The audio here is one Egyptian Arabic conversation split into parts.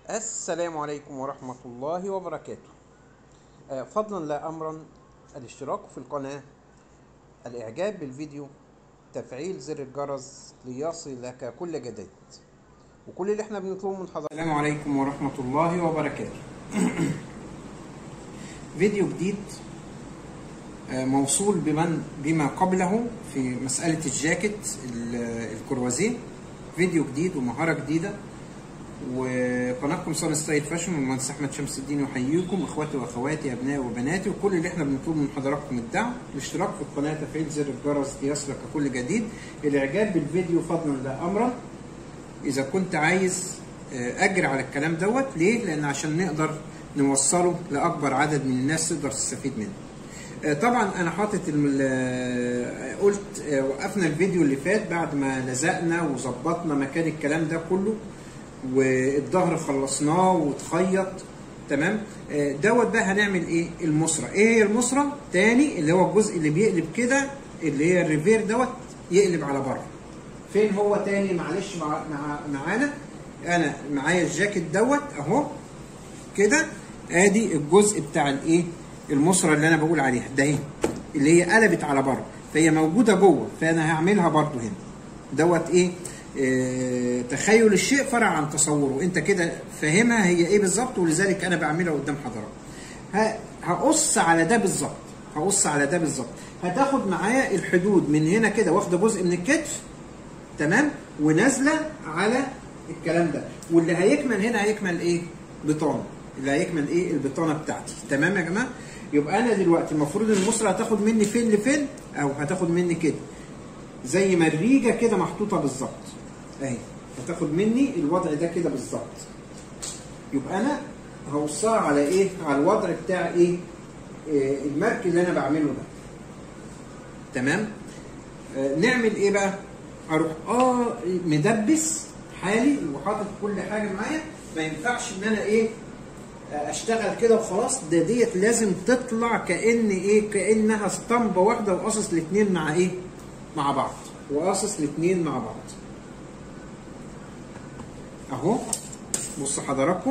السلام عليكم ورحمة الله وبركاته آه، فضلا لا أمرا الاشتراك في القناة الإعجاب بالفيديو تفعيل زر الجرس ليصلك كل جديد وكل اللي احنا بنطلبه من حضرتك السلام عليكم ورحمة الله وبركاته فيديو جديد آه، موصول بمن بما قبله في مسألة الجاكيت ال- الكروازيه فيديو جديد ومهارة جديدة وقناتكم صار ستايل فاشن والمهندس احمد شمس الدين يحييكم اخواتي واخواتي ابنائي وبناتي وكل اللي احنا بنطلب من حضراتكم الدعم الاشتراك في القناه تفعيل زر الجرس ليصلك كل جديد الاعجاب بالفيديو فضلا لا امرا اذا كنت عايز آه، اجر على الكلام دوت ليه لان عشان نقدر نوصله لاكبر عدد من الناس تقدر تستفيد منه آه، طبعا انا حاطط الم- آه، قلت آه، وقفنا الفيديو اللي فات بعد ما لزقنا وظبطنا مكان الكلام ده كله والظهر خلصناه واتخيط تمام آه، دوت بقى هنعمل ايه المصرة ايه هي المصرة تاني اللي هو الجزء اللي بيقلب كده اللي هي الريفير دوت يقلب على بره فين هو تاني معلش مع مع معانا انا معايا الجاكيت دوت اهو كده ادي الجزء بتاع الايه المصرة اللي انا بقول عليها ده اهي اللي هي قلبت على بره فهي موجوده جوه فانا هعملها برضو هنا دوت ايه آه تخيل الشيء فرع عن تصوره انت كده فاهمها هي ايه بالظبط ولذلك انا بعملها قدام حضرتك ه- هقص على ده بالظبط هقص على ده بالظبط هتاخد معايا الحدود من هنا كده واخده جزء من الكتف تمام ونازله على الكلام ده واللي هيكمل هنا هيكمل ايه بطانه اللي هيكمل ايه البطانه بتاعتي تمام يا جماعه يبقى انا دلوقتي المفروض المصرة هتاخد مني فين لفين او هتاخد مني كده زي ما الريجه كده محطوطه بالظبط اهي هتاخد مني الوضع ده كده بالظبط يبقى انا هوصلها على ايه على الوضع بتاع ايه آه، المارك اللي انا بعمله ده تمام آه، نعمل ايه بقى اروح اه مدبس حالي وحاطط كل حاجه معايا ما ينفعش ان انا ايه آه، اشتغل كده وخلاص ده ديت لازم تطلع كان ايه كانها اسطمبه واحده وقاصص الاثنين مع ايه مع بعض وقاصص الاثنين مع بعض اهو بص حضراتكم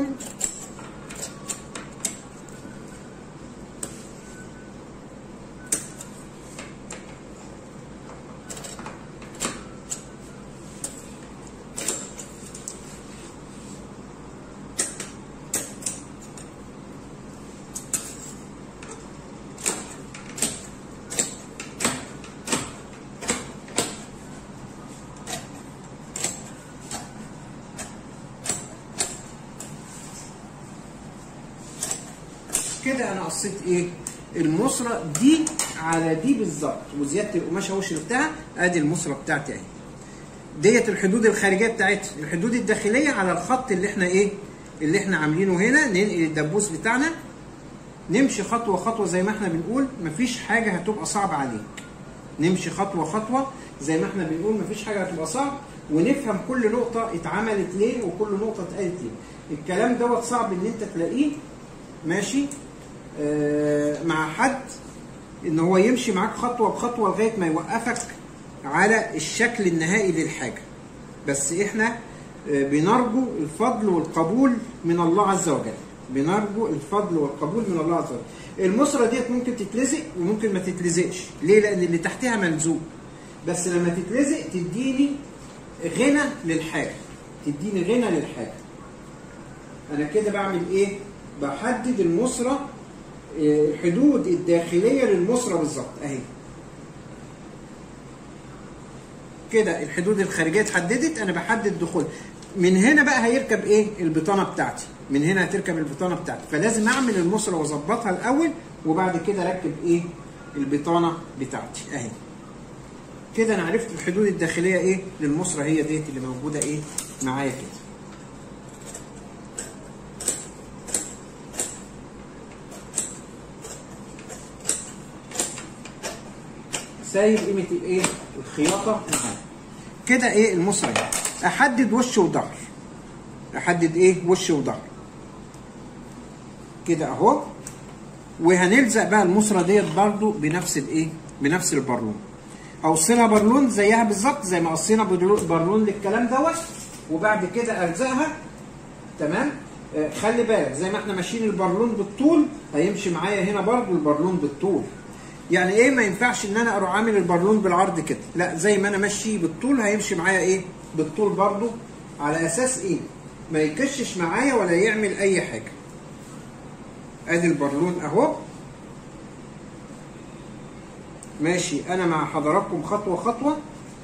كده انا قصيت ايه المصرة دي على دي بالظبط وزياده القماشه اهو شلتها ادي المصرة بتاعتي اهي ديت الحدود الخارجيه بتاعتها الحدود الداخليه على الخط اللي احنا ايه اللي احنا عاملينه هنا ننقل الدبوس بتاعنا نمشي خطوه خطوه زي ما احنا بنقول مفيش حاجه هتبقى صعبه عليك نمشي خطوه خطوه زي ما احنا بنقول مفيش حاجه هتبقى صعب ونفهم كل نقطه اتعملت ليه وكل نقطه اتقالت ليه الكلام دوت صعب ان انت تلاقيه ماشي آه مع حد ان هو يمشي معاك خطوه بخطوه لغايه ما يوقفك على الشكل النهائي للحاجه بس احنا آه، بنرجو الفضل والقبول من الله عز وجل بنرجو الفضل والقبول من الله عز وجل المصرة ديت ممكن تتلزق وممكن ما تتلزقش ليه لان اللي تحتها ملزوق بس لما تتلزق تديني غنى للحاجه تديني غنى للحاجه انا كده بعمل ايه بحدد المصرة آه، الحدود الداخليه للمصرة بالظبط اهي كده الحدود الخارجيه اتحددت انا بحدد دخول من هنا بقى هيركب ايه البطانه بتاعتي من هنا هتركب البطانه بتاعتي فلازم اعمل المصرة واظبطها الاول وبعد كده اركب ايه البطانه بتاعتي اهي كده انا عرفت الحدود الداخليه ايه للمصرة هي ديت اللي موجوده ايه معايا كده سايب قيمه الايه الخياطه معايا كده ايه المصرة يعني. احدد وش وظهر احدد ايه وش وظهر كده اهو وهنلزق بقى المصرة ديت برضو بنفس الايه بنفس البالون اوصلها بالون زيها بالظبط زي ما قصينا بالون للكلام دوت وبعد كده الزقها تمام آه، خلي بالك زي ما احنا ماشيين البالون بالطول هيمشي معايا هنا برضو البالون بالطول يعني ايه ما ينفعش ان انا اروح عامل البالون بالعرض كده لا زي ما انا ماشي بالطول هيمشي معايا ايه بالطول برضو على اساس ايه ما يكشش معايا ولا يعمل اي حاجه ادي البالون اهو ماشي انا مع حضراتكم خطوه خطوه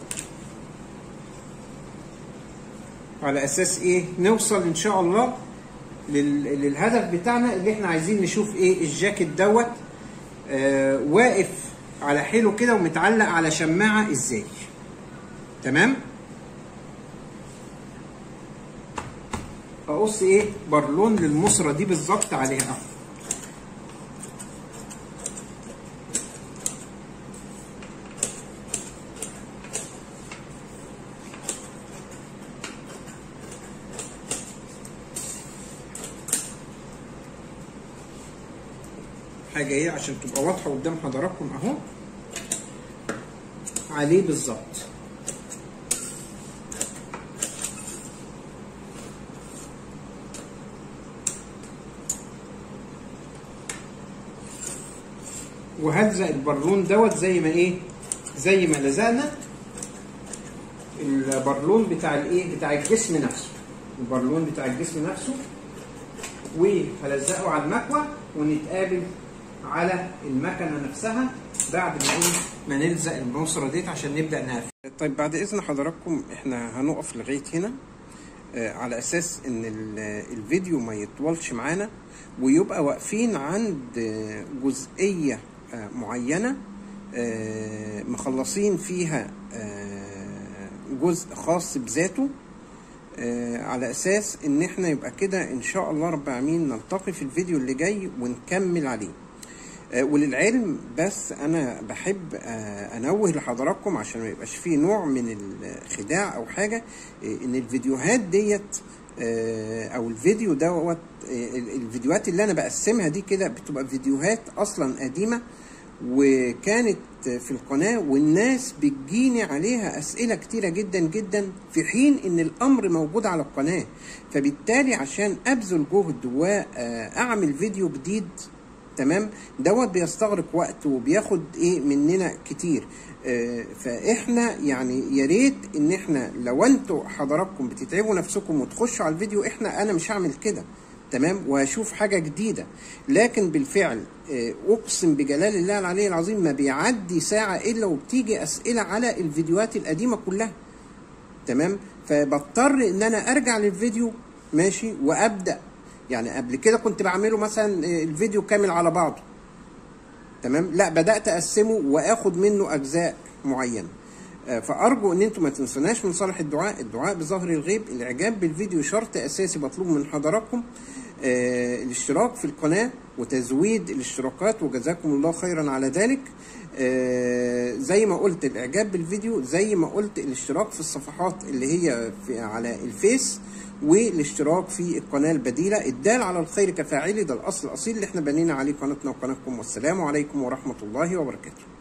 على اساس ايه نوصل ان شاء الله لل- للهدف بتاعنا اللي احنا عايزين نشوف ايه الجاكيت دوت آه واقف على حيله كده ومتعلق على شماعه ازاي تمام اقص ايه برلون للمصره دي بالظبط عليها اهو حاجه ايه عشان تبقى واضحه قدام حضراتكم اهو عليه بالظبط وهلزق البالون دوت زي ما ايه زي ما لزقنا البالون بتاع الايه بتاع الجسم نفسه البالون بتاع الجسم نفسه وهلزقه على المكوى ونتقابل على المكنه نفسها بعد ما ايه ما نلزق النصره ديت عشان نبدا نقفل طيب بعد اذن حضراتكم احنا هنقف لغايه هنا آه، على اساس ان ال- الفيديو ما يطولش معانا ويبقى واقفين عند آه، جزئيه آه، معينه آه، مخلصين فيها آه، جزء خاص بذاته آه، على اساس ان احنا يبقى كده ان شاء الله رب العالمين نلتقي في الفيديو اللي جاي ونكمل عليه آه، وللعلم بس انا بحب آه، انوه لحضراتكم عشان ما يبقاش فيه نوع من الخداع او حاجه آه، ان الفيديوهات ديت آه، او الفيديو دوت آه، ال- الفيديوهات اللي انا بقسمها دي كده بتبقى فيديوهات اصلا قديمه وكانت في القناة والناس بتجيني عليها أسئلة كتيرة جدا جدا في حين إن الأمر موجود على القناة فبالتالي عشان أبذل جهد وأعمل فيديو جديد تمام دوت بيستغرق وقت وبياخد ايه مننا كتير آه، فاحنا يعني يا ريت ان احنا لو انتوا حضراتكم بتتعبوا نفسكم وتخشوا على الفيديو احنا انا مش هعمل كده تمام وهشوف حاجه جديده لكن بالفعل آه، اقسم بجلال الله العلي العظيم ما بيعدي ساعه الا وبتيجي اسئله على الفيديوهات القديمه كلها تمام فبضطر ان انا ارجع للفيديو ماشي وابدا يعني قبل كده كنت بعمله مثلا آه، الفيديو كامل على بعضه تمام لا بدات اقسمه واخد منه اجزاء معينه آه، فارجو ان انتم ما تنسوناش من صالح الدعاء الدعاء بظهر الغيب الاعجاب بالفيديو شرط اساسي مطلوب من حضراتكم آه، الاشتراك في القناه وتزويد الاشتراكات وجزاكم الله خيرا على ذلك آه، زي ما قلت الاعجاب بالفيديو زي ما قلت الاشتراك في الصفحات اللي هي في على الفيس والاشتراك في القناه البديله الدال على الخير كفاعله ده الاصل الاصيل اللي احنا بنينا عليه قناتنا وقناتكم والسلام عليكم ورحمه الله وبركاته